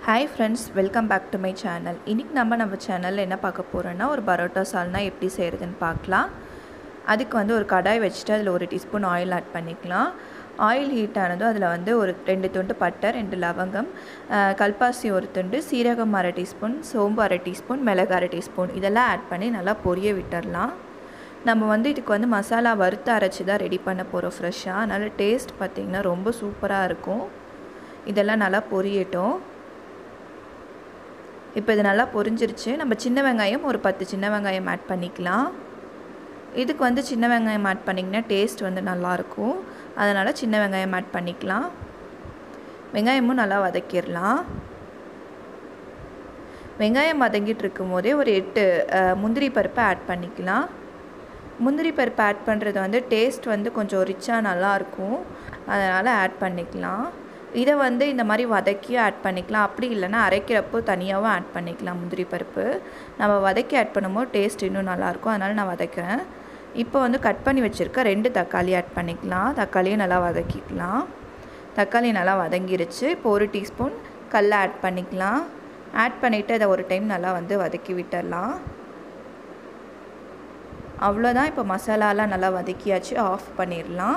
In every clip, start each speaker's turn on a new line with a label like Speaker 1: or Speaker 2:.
Speaker 1: hi friends welcome back to my channel இன்றைக்கி நம்ம நம்ம சேனலில் என்ன பார்க்க போகிறோன்னா ஒரு பரோட்டா சால்னா எப்படி செய்கிறதுன்னு பார்க்கலாம் அதுக்கு வந்து ஒரு கடாய் வச்சுட்டு அதில் ஒரு டீஸ்பூன் ஆயில் ஆட் பண்ணிக்கலாம் ஆயில் ஹீட் ஆனதும் அதில் வந்து ஒரு ரெண்டு துண்டு பட்டை ரெண்டு லவங்கம் அஹ், கல்பாசி ஒரு துண்டு சீரகம் அரை டீஸ்பூன் சோம்பு அரை டீஸ்பூன் மிளகு அரை டீஸ்பூன் இதெல்லாம் ஆட் பண்ணி நல்லா பொரிய விட்டுறலாம் நம்ம வந்து இதுக்கு வந்து மசாலா வறுத்து அரைச்சி தான் ரெடி பண்ண போகிறோம் ஃப்ரெஷ்ஷாக அதனால் டேஸ்ட் பார்த்திங்கன்னா ரொம்ப சூப்பராக இருக்கும் இதெல்லாம் நல்லா பொரியட்டும் இப்போ இது நல்லா பொரிஞ்சிருச்சு நம்ம சின்ன வெங்காயம் ஒரு பத்து சின்ன வெங்காயம் ஆட் பண்ணிக்கலாம் இதுக்கு வந்து சின்ன வெங்காயம் ஆட் பண்ணிங்கன்னா டேஸ்ட் வந்து நல்லாயிருக்கும் அதனால் சின்ன வெங்காயம் ஆட் பண்ணிக்கலாம் வெங்காயமும் நல்லா வதக்கிடலாம் வெங்காயம் வதங்கிட்டு இருக்கும் போதே ஒரு எட்டு அஹ், முந்திரி பருப்பை ஆட் பண்ணிக்கலாம் முந்திரி பருப்பு ஆட் பண்ணுறது வந்து டேஸ்ட் வந்து கொஞ்சம் ரிச்சாக நல்லாயிருக்கும் அதனால் ஆட் பண்ணிக்கலாம் இதை வந்து இந்த மாதிரி வதக்கி ஆட் பண்ணிக்கலாம் அப்படி இல்லைன்னா அரைக்கிறப்போ தனியாகவும் ஆட் பண்ணிக்கலாம் முந்திரி பருப்பு நம்ம வதக்கி ஆட் பண்ணும்போது டேஸ்ட் இன்னும் நல்லாயிருக்கும் அதனால் நான் வதக்கிறேன் இப்போ வந்து கட் பண்ணி வச்சுருக்க ரெண்டு தக்காளி ஆட் பண்ணிக்கலாம் தக்காளியும் நல்லா வதக்கிக்கலாம் தக்காளி நல்லா வதங்கிருச்சு இப்போ ஒரு டீஸ்பூன் கல்லை ஆட் பண்ணிக்கலாம் ஆட் பண்ணிவிட்டு அதை ஒரு டைம் நல்லா வந்து வதக்கி விட்டுடலாம் அவ்வளோதான் இப்போ மசாலாலாம் நல்லா வதக்கியாச்சு ஆஃப் பண்ணிடலாம்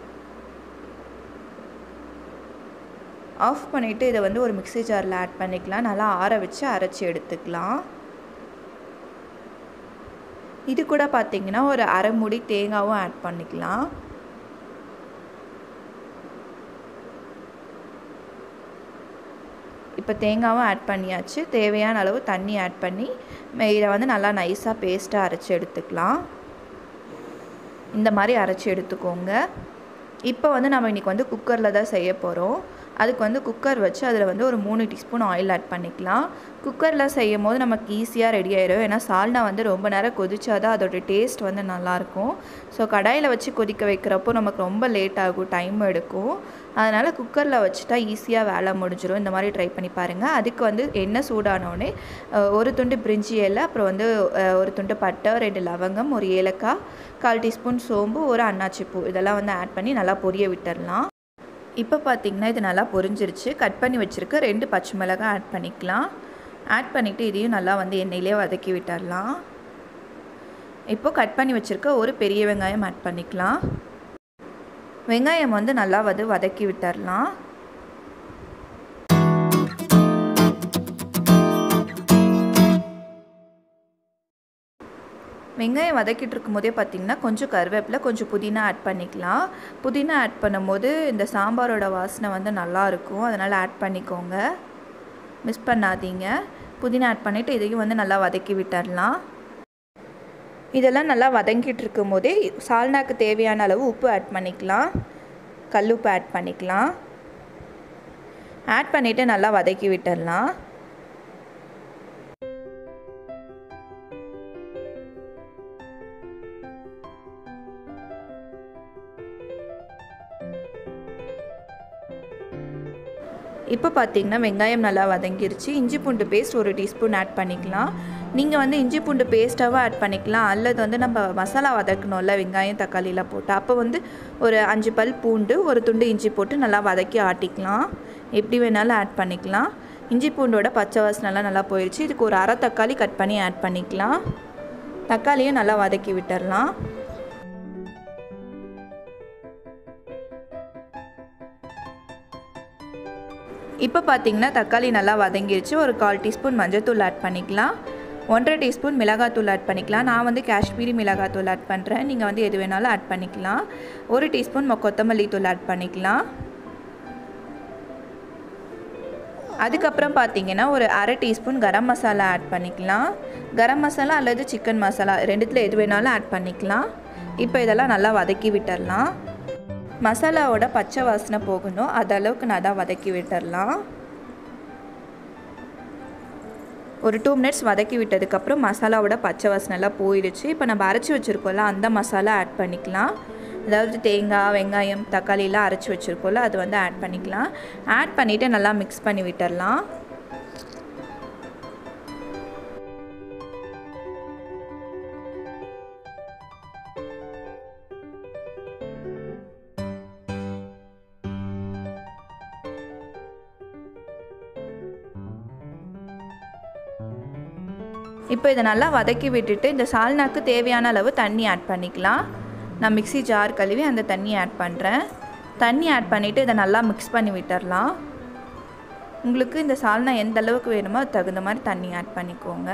Speaker 1: ஆஃப் பண்ணிவிட்டு இதை வந்து ஒரு மிக்ஸி ஜாரில் ஆட் பண்ணிக்கலாம் நல்லா ஆற வச்சு அரைச்சி எடுத்துக்கலாம் இது கூட பார்த்தீங்கன்னா ஒரு அரை முடி தேங்காவும் ஆட் பண்ணிக்கலாம் இப்போ தேங்காவும் ஆட் பண்ணியாச்சு தேவையான அளவு தண்ணி ஆட் பண்ணி ம- இதை வந்து நல்லா நைஸாக பேஸ்ட்டாக அரைச்சி எடுத்துக்கலாம் இந்த மாதிரி அரைச்சி எடுத்துக்கோங்க இப்போ வந்து நம்ம இன்றைக்கி வந்து குக்கரில் தான் செய்ய போகிறோம் அதுக்கு வந்து குக்கர் வச்சு அதில் வந்து ஒரு மூணு டீஸ்பூன் ஆயில் ஆட் பண்ணிக்கலாம் குக்கரில் செய்யும் போது நமக்கு ஈஸியாக ரெடி ஆயிடும் ஏன்னா சால்னா வந்து ரொம்ப நேரம் கொதிச்சாதான் அதோட டேஸ்ட் வந்து நல்லாயிருக்கும் ஸோ கடாயில் வச்சு கொதிக்க வைக்கிறப்போ நமக்கு ரொம்ப லேட் ஆகும் டைம் எடுக்கும் அதனால் குக்கரில் வச்சுட்டா ஈஸியாக வேலை முடிஞ்சிடும் இந்த மாதிரி ட்ரை பண்ணி பாருங்கள் அதுக்கு வந்து எண்ணெய் சூடானோடனே அஹ், ஒரு துண்டு பிரிஞ்சி இலை அப்புறம் வந்து அஹ், ஒரு துண்டு பட்டை ரெண்டு லவங்கம் ஒரு ஏலக்காய் கால் டீஸ்பூன் சோம்பு ஒரு அன்னாச்சி பூ இதெல்லாம் வந்து ஆட் பண்ணி நல்லா பொரிய விட்டுறலாம் இப்போ பார்த்தீங்கன்னா இது நல்லா பொரிஞ்சிருச்சு கட் பண்ணி வச்சுருக்க ரெண்டு பச்சை மிளகாய் ஆட் பண்ணிக்கலாம் ஆட் பண்ணிவிட்டு இதையும் நல்லா வந்து எண்ணெயிலே வதக்கி விட்டுறலாம் இப்போ கட் பண்ணி வச்சுருக்க ஒரு பெரிய வெங்காயம் ஆட் பண்ணிக்கலாம் வெங்காயம் வந்து நல்லா வந்து வதக்கி விட்டுறலாம் வெங்காயம் வதக்கிட்டு இருக்கும்போதே பார்த்தீங்கன்னா கொஞ்சம் கருவேப்பிலை கொஞ்சம் புதினா ஆட் பண்ணிக்கலாம் புதினா ஆட் பண்ணும்போது இந்த சாம்பாரோட வாசனை வந்து நல்லா இருக்கும் அதனால் ஆட் பண்ணிக்கோங்க மிஸ் பண்ணாதீங்க புதினா ஆட் பண்ணிவிட்டு இதையும் வந்து நல்லா வதக்கி விட்டுடலாம் இதெல்லாம் நல்லா வதங்கிட்டு இருக்கும்போதே சால்னாக்கு தேவையான அளவு உப்பு ஆட் பண்ணிக்கலாம் கல் உப்பு ஆட் பண்ணிக்கலாம் ஆட் பண்ணிவிட்டு நல்லா வதக்கி விட்டுடலாம் இப்போ பார்த்தீங்கன்னா வெங்காயம் நல்லா வதங்கிருச்சு இஞ்சி பூண்டு பேஸ்ட் ஒரு டீஸ்பூன் ஆட் பண்ணிக்கலாம் நீங்கள் வந்து இஞ்சி பூண்டு பேஸ்ட்டாகவும் ஆட் பண்ணிக்கலாம் அல்லது வந்து நம்ம மசாலா வதக்கணும்ல வெங்காயம் தக்காளிலாம் போட்டு அப்போ வந்து ஒரு அஞ்சு பல் பூண்டு ஒரு துண்டு இஞ்சி போட்டு நல்லா வதக்கி ஆட்டிக்கலாம் எப்படி வேணாலும் ஆட் பண்ணிக்கலாம் இஞ்சி பூண்டோட பச்சை வாசனைலாம் நல்லா போயிடுச்சு இதுக்கு ஒரு அரை தக்காளி கட் பண்ணி ஆட் பண்ணிக்கலாம் தக்காளியும் நல்லா வதக்கி விட்டுறலாம் இப்போ பார்த்தீங்கன்னா தக்காளி நல்லா வதங்கிருச்சு ஒரு கால் டீஸ்பூன் மஞ்சள்தூள் ஆட் பண்ணிக்கலாம் ஒன்றரை டீஸ்பூன் மிளகாத்தூள் ஆட் பண்ணிக்கலாம் நான் வந்து காஷ்மீரி மிளகாத்தூள் ஆட் பண்ணுறேன் நீங்கள் வந்து எது வேணாலும் ஆட் பண்ணிக்கலாம் ஒரு டீஸ்பூன் மொ- கொத்தமல்லி தூள் ஆட் பண்ணிக்கலாம் அதுக்கப்புறம் பார்த்தீங்கன்னா ஒரு அரை டீஸ்பூன் கரம் மசாலா ஆட் பண்ணிக்கலாம் கரம் மசாலா அல்லது சிக்கன் மசாலா ரெண்டுத்தில் எது வேணாலும் ஆட் பண்ணிக்கலாம் இப்போ இதெல்லாம் நல்லா வதக்கி விட்டுறலாம் மசாலாவோட பச்சை வாசனை போகணும் அது அளவுக்கு நல்லா வதக்கி விட்டுறலாம் ஒரு டூ மினிட்ஸ் வதக்கி விட்டதுக்கப்புறம் மசாலாவோட பச்சை வாசனைலாம் போயிடுச்சு இப்போ நம்ம அரைச்சி வச்சுருக்கோம்ல அந்த மசாலா ஆட் பண்ணிக்கலாம் அதாவது தேங்காய் வெங்காயம் தக்காளிலாம் அரைச்சி வச்சுருக்கோம்ல அது வந்து ஆட் பண்ணிக்கலாம் ஆட் பண்ணிவிட்டு நல்லா மிக்ஸ் பண்ணி விட்டுறலாம் இப்போ இதை நல்லா வதக்கி விட்டுட்டு இந்த சால்னாக்கு தேவையான அளவு தண்ணி ஆட் பண்ணிக்கலாம் நான் மிக்ஸி ஜார் கழுவி அந்த தண்ணி ஆட் பண்ணுறேன் தண்ணி ஆட் பண்ணிவிட்டு இதை நல்லா மிக்ஸ் பண்ணி விட்டுறலாம் உங்களுக்கு இந்த சால்னா எந்த அளவுக்கு வேணுமோ அது தகுந்த மாதிரி தண்ணி ஆட் பண்ணிக்கோங்க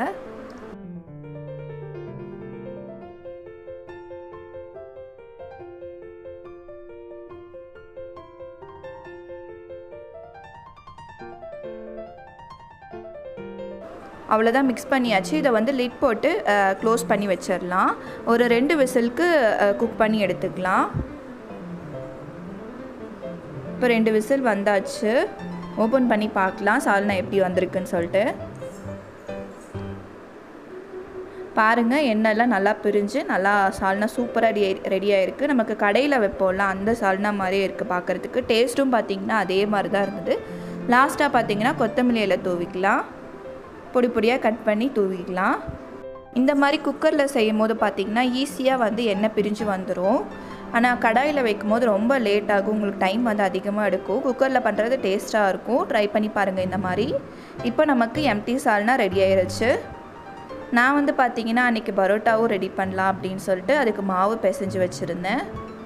Speaker 1: அவ்வளோதான் மிக்ஸ் பண்ணியாச்சு இதை வந்து லிட் போட்டு க்ளோஸ் பண்ணி வச்சிடலாம் ஒரு ரெண்டு விசிலுக்கு குக் பண்ணி எடுத்துக்கலாம் இப்போ ரெண்டு விசில் வந்தாச்சு ஓப்பன் பண்ணி பார்க்கலாம் சால்னா எப்படி வந்திருக்குன்னு சொல்லிட்டு பாருங்கள் எண்ணெய்லாம் நல்லா பிரிஞ்சு நல்லா சால்னா சூப்பராக ரெடி ரெடி ஆகிருக்கு நமக்கு கடையில் வைப்போம்ல அந்த சால்னா மாதிரியே இருக்குது பார்க்குறதுக்கு டேஸ்ட்டும் பார்த்திங்கன்னா அதே மாதிரி தான் இருந்தது லாஸ்ட்டாக பார்த்தீங்கன்னா கொத்தமல்லி இலை தூவிக்கலாம் பொடி பொடியாக கட் பண்ணி தூவிக்கலாம் இந்த மாதிரி குக்கரில் செய்யும் போது பார்த்திங்கன்னா ஈஸியாக வந்து எண்ணெய் பிரிஞ்சு வந்துடும் ஆனால் கடாயில் வைக்கும் போது ரொம்ப லேட் ஆகும் உங்களுக்கு டைம் வந்து அதிகமாக எடுக்கும் குக்கரில் பண்ணுறது டேஸ்ட்டாக இருக்கும் ட்ரை பண்ணி பாருங்கள் இந்த மாதிரி இப்போ நமக்கு எம்டி சால்னா ரெடி ஆயிருச்சு நான் வந்து பார்த்தீங்கன்னா அன்றைக்கி பரோட்டாவும் ரெடி பண்ணலாம் அப்படின்னு சொல்லிட்டு அதுக்கு மாவு பிசைஞ்சு வச்சுருந்தேன்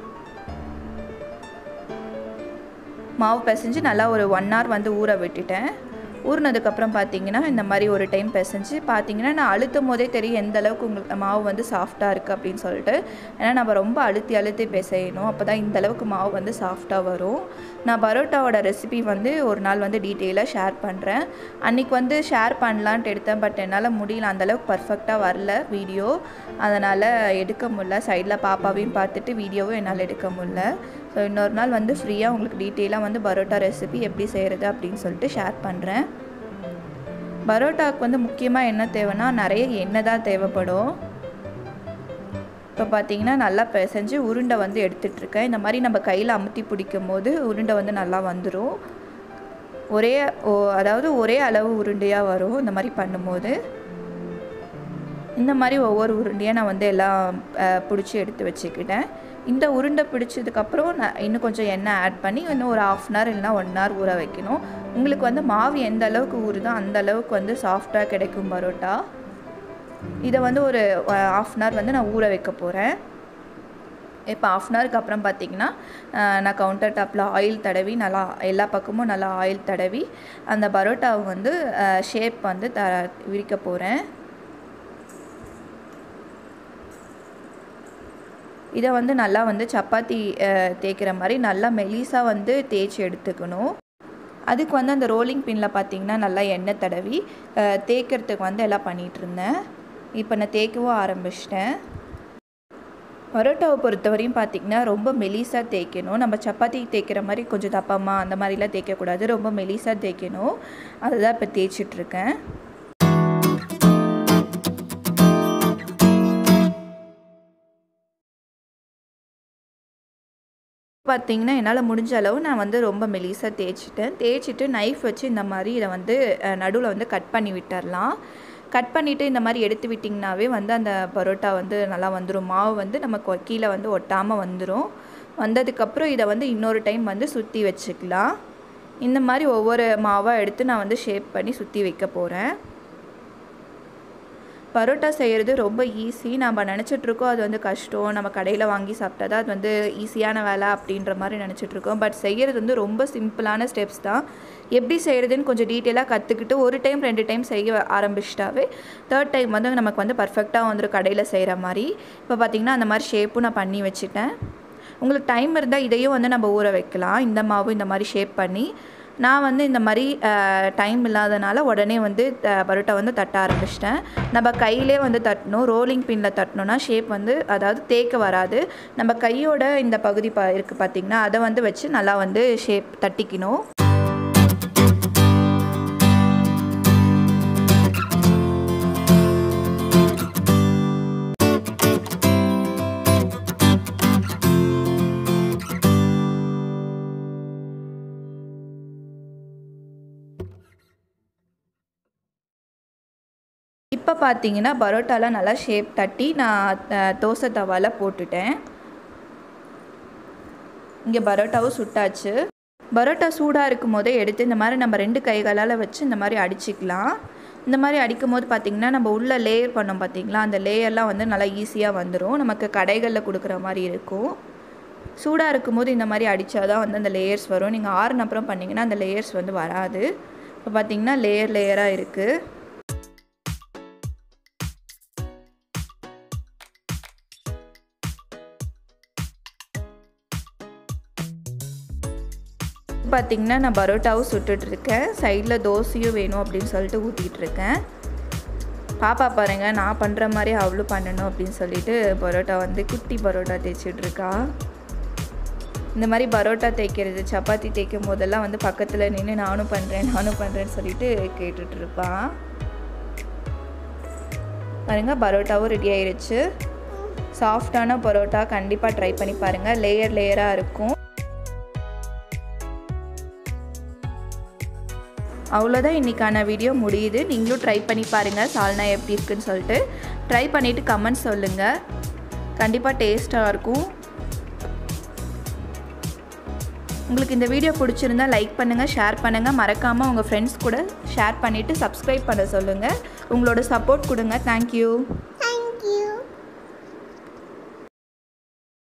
Speaker 1: மாவு பிசைஞ்சு நல்லா ஒரு ஒன் ஹவர் வந்து ஊற விட்டுட்டேன் ஊறினதுக்கப்புறம் பார்த்தீங்கன்னா இந்த மாதிரி ஒரு டைம் பிசைஞ்சு பார்த்தீங்கன்னா நான் அழுத்தும் போதே தெரியும் எந்த அளவுக்கு உங்களுக்கு மாவு வந்து சாஃப்டாக இருக்குது அப்படின்னு சொல்லிட்டு ஏன்னா நம்ம ரொம்ப அழுத்தி அழுத்தி பிசையணும் அப்போ தான் இந்த அளவுக்கு மாவு வந்து சாஃப்டாக வரும் நான் பரோட்டாவோட ரெசிபி வந்து ஒரு நாள் வந்து டீட்டெயிலாக ஷேர் பண்ணுறேன் அன்றைக்கி வந்து ஷேர் பண்ணலான்ட்டு எடுத்தேன் பட் என்னால் முடியல அந்தளவுக்கு பர்ஃபெக்டாக வரல வீடியோ அதனால் எடுக்க முடில சைடில் பாப்பாவையும் பார்த்துட்டு வீடியோவும் என்னால் எடுக்க முடில ஸோ இன்னொரு நாள் வந்து ஃப்ரீயாக உங்களுக்கு டீட்டெயிலாக வந்து பரோட்டா ரெசிபி எப்படி செய்கிறது அப்படின்னு சொல்லிட்டு ஷேர் பண்ணுறேன் பரோட்டாவுக்கு வந்து முக்கியமாக என்ன தேவைன்னா நிறைய எண்ணெய் தான் தேவைப்படும் இப்போ பார்த்தீங்கன்னா நல்லா பிசைஞ்சு உருண்டை வந்து எடுத்துகிட்ருக்கேன் இந்த மாதிரி நம்ம கையில் அமுத்தி பிடிக்கும் போது உருண்டை வந்து நல்லா வந்துடும் ஒரே ஓ அதாவது ஒரே அளவு உருண்டையாக வரும் இந்த மாதிரி பண்ணும்போது இந்த மாதிரி ஒவ்வொரு உருண்டையாக நான் வந்து எல்லாம் பிடிச்சி எடுத்து வச்சுக்கிட்டேன் இந்த உருண்டை பிடிச்சதுக்கப்புறம் நான் இன்னும் கொஞ்சம் எண்ணெய் ஆட் பண்ணி இன்னும் ஒரு ஆஃப் அன் ஹவர் இல்லைனா ஒன் ஹவர் ஊற வைக்கணும் உங்களுக்கு வந்து மாவு எந்த அளவுக்கு ஊறுதோ அந்த அளவுக்கு வந்து சாஃப்டாக கிடைக்கும் பரோட்டா இதை வந்து ஒரு ஆஃப் அன் ஹவர் வந்து நான் ஊற வைக்க போகிறேன் இப்போ ஆஃப் அன் ஹவருக்கு அப்புறம் பார்த்தீங்கன்னா நான் கவுண்டர் டாப்பில் ஆயில் தடவி நல்லா எல்லா பக்கமும் நல்லா ஆயில் தடவி அந்த பரோட்டாவை வந்து ஷேப் வந்து த விரிக்க போகிறேன் இதை வந்து நல்லா வந்து சப்பாத்தி தேய்க்கிற மாதிரி நல்லா மெலிசாக வந்து தேய்ச்சி எடுத்துக்கணும் அதுக்கு வந்து அந்த ரோலிங் பின்னில் பார்த்தீங்கன்னா நல்லா எண்ணெய் தடவி தேய்க்கிறதுக்கு வந்து எல்லாம் பண்ணிகிட்டு இருந்தேன் இப்போ நான் தேய்க்கவும் ஆரம்பிச்சிட்டேன் பரோட்டாவை பொறுத்தவரையும் பார்த்திங்கன்னா ரொம்ப மெலிசாக தேய்க்கணும் நம்ம சப்பாத்தி தேய்க்கிற மாதிரி கொஞ்சம் தப்பமாக அந்த மாதிரிலாம் தேய்க்கக்கூடாது ரொம்ப மெலிசாக தேய்க்கணும் அதுதான் இப்போ தேய்ச்சிட்ருக்கேன் பார்த்திங்கன்னா என்னால் முடிஞ்ச அளவு நான் வந்து ரொம்ப மெலிசாக தேய்ச்சிட்டேன் தேய்ச்சிட்டு நைஃப் வச்சு இந்த மாதிரி இதை வந்து நடுவில் வந்து கட் பண்ணி விட்டுறலாம் கட் பண்ணிவிட்டு இந்த மாதிரி எடுத்து விட்டிங்கனாவே வந்து அந்த பரோட்டா வந்து நல்லா வந்துடும் மாவு வந்து நமக்கு கீழே வந்து ஒட்டாமல் வந்துடும் வந்ததுக்கப்புறம் இதை வந்து இன்னொரு டைம் வந்து சுற்றி வச்சுக்கலாம் இந்த மாதிரி ஒவ்வொரு மாவாக எடுத்து நான் வந்து ஷேப் பண்ணி சுற்றி வைக்க போகிறேன் பரோட்டா செய்கிறது ரொம்ப ஈஸி நம்ம நினச்சிட்ருக்கோம் அது வந்து கஷ்டம் நம்ம கடையில் வாங்கி சாப்பிட்டா தான் அது வந்து ஈஸியான வேலை அப்படின்ற மாதிரி நினச்சிட்ருக்கோம் பட் செய்கிறது வந்து ரொம்ப சிம்பிளான ஸ்டெப்ஸ் தான் எப்படி செய்கிறதுன்னு கொஞ்சம் டீட்டெயிலாக கற்றுக்கிட்டு ஒரு டைம் ரெண்டு டைம் செய்ய ஆரம்பிச்சிட்டாவே தேர்ட் டைம் வந்து நமக்கு வந்து பர்ஃபெக்டாக வந்துடும் கடையில் செய்கிற மாதிரி இப்போ பார்த்திங்கன்னா அந்த மாதிரி ஷேப்பும் நான் பண்ணி வச்சுட்டேன் உங்களுக்கு டைம் இருந்தால் இதையும் வந்து நம்ம ஊற வைக்கலாம் இந்த மாவு இந்த மாதிரி ஷேப் பண்ணி நான் வந்து இந்த மாதிரி டைம் இல்லாதனால உடனே வந்து பரோட்டா வந்து தட்ட ஆரம்பிச்சிட்டேன் நம்ம கையிலே வந்து தட்டணும் ரோலிங் பின்னில் தட்டணும்னா ஷேப் வந்து அதாவது தேக்க வராது நம்ம கையோட இந்த பகுதி ப இருக்குது பார்த்திங்கன்னா அதை வந்து வச்சு நல்லா வந்து ஷேப் தட்டிக்கணும் இப்போ பார்த்தீங்கன்னா பரோட்டாலாம் நல்லா ஷேப் தட்டி நான் தோசை தவாவில் போட்டுட்டேன் இங்கே பரோட்டாவும் சுட்டாச்சு பரோட்டா சூடாக இருக்கும் போதே எடுத்து இந்த மாதிரி நம்ம ரெண்டு கைகளால் வச்சு இந்த மாதிரி அடிச்சிக்கலாம் இந்த மாதிரி அடிக்கும் போது பார்த்திங்கன்னா நம்ம உள்ளே லேயர் பண்ணோம் பார்த்திங்களா அந்த லேயர்லாம் வந்து நல்லா ஈஸியாக வந்துடும் நமக்கு கடைகளில் கொடுக்குற மாதிரி இருக்கும் சூடாக இருக்கும்போது இந்த மாதிரி அடித்தா தான் வந்து அந்த லேயர்ஸ் வரும் நீங்கள் ஆறுன அப்புறம் பண்ணிங்கன்னா அந்த லேயர்ஸ் வந்து வராது இப்போ பார்த்திங்கன்னா லேயர் லேயராக இருக்குது பார்த்திங்கன்னா நான் பரோட்டாவும் சுட்டுட்ருக்கேன் சைடில் தோசையும் வேணும் அப்படின்னு சொல்லிட்டு ஊற்றிக்கிட்டு இருக்கேன் பாப்பா பாருங்கள் நான் பண்ணுற மாதிரி அவளும் பண்ணணும் அப்படின்னு சொல்லிட்டு பரோட்டா வந்து குட்டி பரோட்டா தேய்ச்சிட்ருக்கா இந்த மாதிரி பரோட்டா தேய்க்கிறது சப்பாத்தி தேய்க்கும் போதெல்லாம் வந்து பக்கத்தில் நின்று நானும் பண்ணுறேன் நானும் பண்ணுறேன்னு சொல்லிட்டு கேட்டுட்ருப்பான் பாருங்கள் பரோட்டாவும் ரெடி ஆயிருச்சு சாஃப்டான பரோட்டா கண்டிப்பாக ட்ரை பண்ணி பாருங்கள் லேயர் லேயராக இருக்கும் அவ்வளோதான் இன்றைக்கான வீடியோ முடியுது நீங்களும் ட்ரை பண்ணி பாருங்கள் சால்னா எப்படி இருக்குன்னு சொல்லிட்டு ட்ரை பண்ணிவிட்டு கமெண்ட் சொல்லுங்கள் கண்டிப்பாக டேஸ்ட்டாக இருக்கும் உங்களுக்கு இந்த வீடியோ பிடிச்சிருந்தா லைக் பண்ணுங்கள் ஷேர் பண்ணுங்கள் மறக்காமல் உங்கள் ஃப்ரெண்ட்ஸ் கூட ஷேர் பண்ணிவிட்டு சப்ஸ்கிரைப் பண்ண சொல்லுங்கள் உங்களோட சப்போர்ட் கொடுங்க தேங்க்யூ